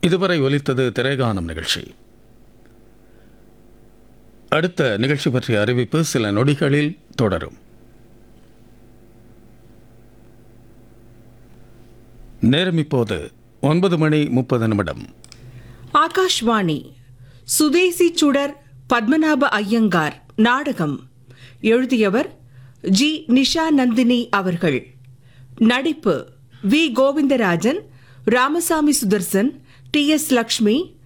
இதுவரை ஒலித்தது திரைகானம் நிகழ்ச்சி அடுத்த நிகழ்ச்சி பற்றிய அறிவிப்பு சில நொடிகளில் தொடரும் நேரம் இப்போது ஒன்பது மணி முப்பது நிமிடம் ஆகாஷ்வாணி சுதேசி சுடர் பத்மநாப ஐயங்கார் நாடகம் எழுதியவர் ஜி நிஷா நந்தினி அவர்கள் நடிப்பு V Govindarajan Ramasamy Sudarshan T S Lakshmi